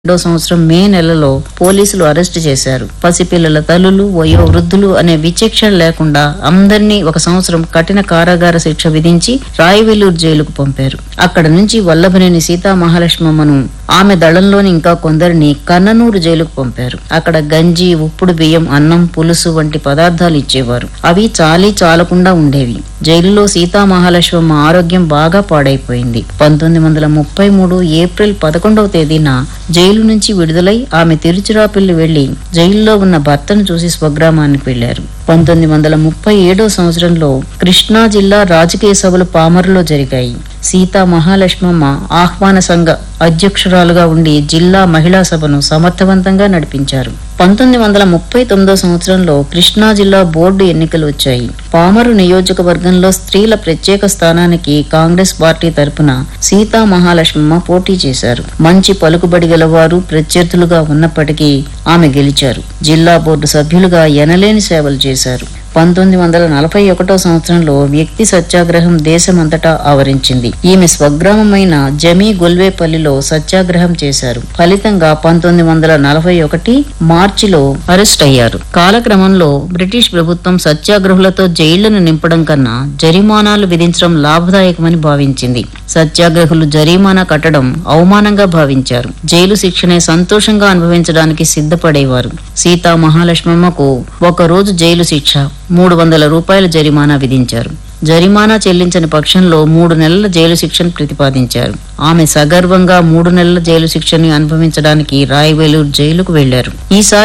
రెండో సంవత్సరం మే నెలలో పోలీసులు అరెస్టు చేశారు పసిపిల్లల తల్లులు వయో వృద్ధులు అనే విచక్షణ లేకుండా అందరినీ ఒక సంవత్సరం కఠిన కారాగార శిక్ష విధించి రాయవెల్లూరు జైలుకు పంపారు అక్కడ నుంచి వల్లభనేని సీతా మహాలక్ష్మమ్మను ఆమె దళంలోని ఇంకా కొందరిని కన్ననూరు జైలుకు పంపారు అక్కడ గంజి ఉప్పుడు బియ్యం అన్నం పులుసు వంటి పదార్థాలు ఇచ్చేవారు అవి చాలీ చాలకుండా ఉండేవి జైలులో సీతా మహాలక్ష్మమ్మ ఆరోగ్యం బాగా పాడైపోయింది పంతొమ్మిది వందల ముప్పై మూడు ఏప్రిల్ పదకొండవ తేదీన జైలు నుంచి విడుదలై ఆమె తిరుచిరాపల్లి వెళ్లి జైల్లో ఉన్న భర్తను చూసి స్వగ్రామానికి వెళ్లారు పంతొమ్మిది వందల ముప్పై ఏడో సంవత్సరంలో కృష్ణా జిల్లా రాజకీయ సభలు పామరులో జరిగాయి సీతా మహాలక్ష్మమ్మ ఆహ్వాన సంఘ అధ్యక్షురాలుగా ఉండి జిల్లా మహిళా సభను సమర్థవంతంగా నడిపించారు పంతొమ్మిది వందల ముప్పై తొమ్మిదో సంవత్సరంలో కృష్ణా జిల్లా బోర్డు ఎన్నికలు వచ్చాయి పామరు నియోజకవర్గంలో స్త్రీల ప్రత్యేక స్థానానికి కాంగ్రెస్ పార్టీ తరపున సీతా మహాలక్ష్మమ్మ పోటీ చేశారు మంచి పలుకుబడి గలవారు ప్రత్యర్థులుగా ఉన్నప్పటికీ ఆమె గెలిచారు జిల్లా బోర్డు సభ్యులుగా ఎనలేని సేవలు చేశారు పంతొమ్మిది వందల నలభై ఒకటో సంవత్సరంలో వ్యక్తి సత్యాగ్రహం దేశమంతటా ఆవరించింది ఈమె స్వగ్రామమైన జమీ గొల్వేపల్లిలో సత్యాగ్రహం చేశారు ఫలితంగా పంతొమ్మిది వందల నలభై ఒకటి మార్చిలో అరెస్ట్ అయ్యారు కాలక్రమంలో బ్రిటిష్ ప్రభుత్వం సత్యాగ్రహులతో జైళ్లను నింపడం కన్నా జరిమానాలు విధించడం లాభదాయకమని భావించింది సత్యాగ్రహులు జరిమానా కట్టడం అవమానంగా భావించారు జైలు శిక్షనే సంతోషంగా అనుభవించడానికి సిద్ధపడేవారు సీతా మహాలక్ష్మమ్మకు ఒక రోజు జైలు శిక్ష మూడు వందల రూపాయల జరిమానా విధించారు జరిమానా చెల్లించని పక్షంలో మూడు నెలల జైలు శిక్షను ప్రతిపాదించారు ఆమె సగర్వంగా మూడు నెలల జైలు శిక్షని అనుభవించడానికి రాయవేలూరు జైలుకు వెళ్లారు ఈసారి